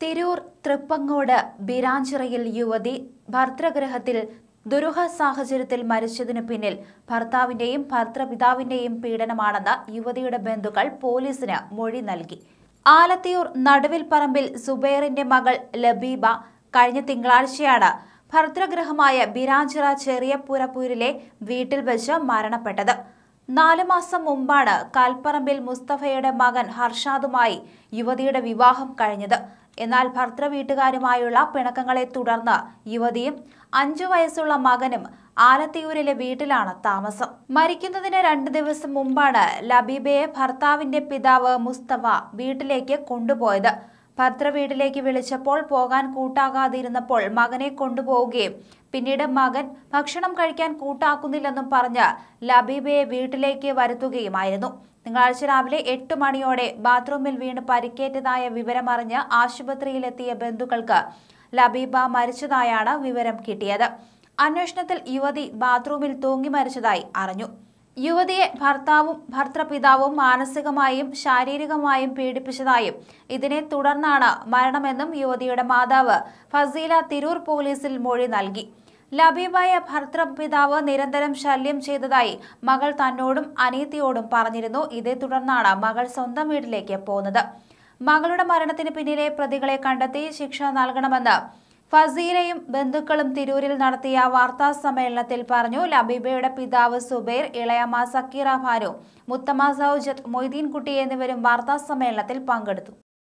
തിരൂർ തൃപ്പങ്ങോട് ബിരാഞ്ചിറയിൽ യുവതി ഭർതൃഗൃഹത്തിൽ ദുരൂഹ സാഹചര്യത്തിൽ മരിച്ചതിനു പിന്നിൽ ഭർത്താവിന്റെയും ഭർത്തൃപിതാവിന്റെയും പീഡനമാണെന്ന് യുവതിയുടെ ബന്ധുക്കൾ പോലീസിന് മൊഴി നൽകി ആലത്തിയൂർ നടുവിൽ പറമ്പിൽ സുബൈറിന്റെ മകൾ ലബീബ കഴിഞ്ഞ തിങ്കളാഴ്ചയാണ് ഭർതൃഗൃഹമായ ബിരാഞ്ചിറ ചെറിയപുരപ്പൂരിലെ വീട്ടിൽ വെച്ച് മരണപ്പെട്ടത് നാലു മാസം മുമ്പാണ് കാൽപ്പറമ്പിൽ മുസ്തഫയുടെ മകൻ ഹർഷാദുമായി യുവതിയുടെ വിവാഹം കഴിഞ്ഞത് എന്നാൽ ഭർത്തൃ വീട്ടുകാരുമായുള്ള പിണക്കങ്ങളെ തുടർന്ന് യുവതിയും അഞ്ചു വയസ്സുള്ള മകനും ആലത്തിയൂരിലെ വീട്ടിലാണ് താമസം മരിക്കുന്നതിന് രണ്ട് ദിവസം മുമ്പാണ് ലബീബയെ ഭർത്താവിന്റെ പിതാവ് മുസ്തഫ വീട്ടിലേക്ക് കൊണ്ടുപോയത് ഭർത്തൃ വീട്ടിലേക്ക് വിളിച്ചപ്പോൾ പോകാൻ കൂട്ടാകാതിരുന്നപ്പോൾ മകനെ കൊണ്ടുപോവുകയും പിന്നീട് മകൻ ഭക്ഷണം കഴിക്കാൻ കൂട്ടാക്കുന്നില്ലെന്നും പറഞ്ഞ് ലബീബയെ വീട്ടിലേക്ക് വരുത്തുകയുമായിരുന്നു തിങ്കളാഴ്ച രാവിലെ എട്ട് മണിയോടെ ബാത്റൂമിൽ വീണ് പരിക്കേറ്റതായ വിവരമറിഞ്ഞ് ആശുപത്രിയിലെത്തിയ ബന്ധുക്കൾക്ക് ലബീബ മരിച്ചതായാണ് വിവരം കിട്ടിയത് അന്വേഷണത്തിൽ യുവതി ബാത്റൂമിൽ തൂങ്ങി മരിച്ചതായി അറിഞ്ഞു യുവതിയെ ഭർത്താവും ഭർത്തൃപിതാവും മാനസികമായും ശാരീരികമായും പീഡിപ്പിച്ചതായും ഇതിനെ തുടർന്നാണ് മരണമെന്നും യുവതിയുടെ മാതാവ് ഫസീല തിരൂർ പോലീസിൽ മൊഴി നൽകി ലബീബായ ഭർത്തൃപിതാവ് നിരന്തരം ശല്യം ചെയ്തതായി മകൾ തന്നോടും അനീത്തിയോടും പറഞ്ഞിരുന്നു ഇതേ തുടർന്നാണ് മകൾ സ്വന്തം വീട്ടിലേക്ക് പോകുന്നത് മകളുടെ മരണത്തിന് പിന്നിലെ പ്രതികളെ കണ്ടെത്തി ശിക്ഷ നൽകണമെന്ന് ഫസീലയും ബന്ധുക്കളും തിരൂരിൽ നടത്തിയ വാർത്താ സമ്മേളനത്തിൽ പറഞ്ഞു ലബീബയുടെ പിതാവ് സുബൈർ ഇളയമ്മ സക്കീറ ഭാനു മുത്തമ്മ സൗജത്ത് മൊയ്തീൻകുട്ടി എന്നിവരും വാർത്താ സമ്മേളനത്തിൽ പങ്കെടുത്തു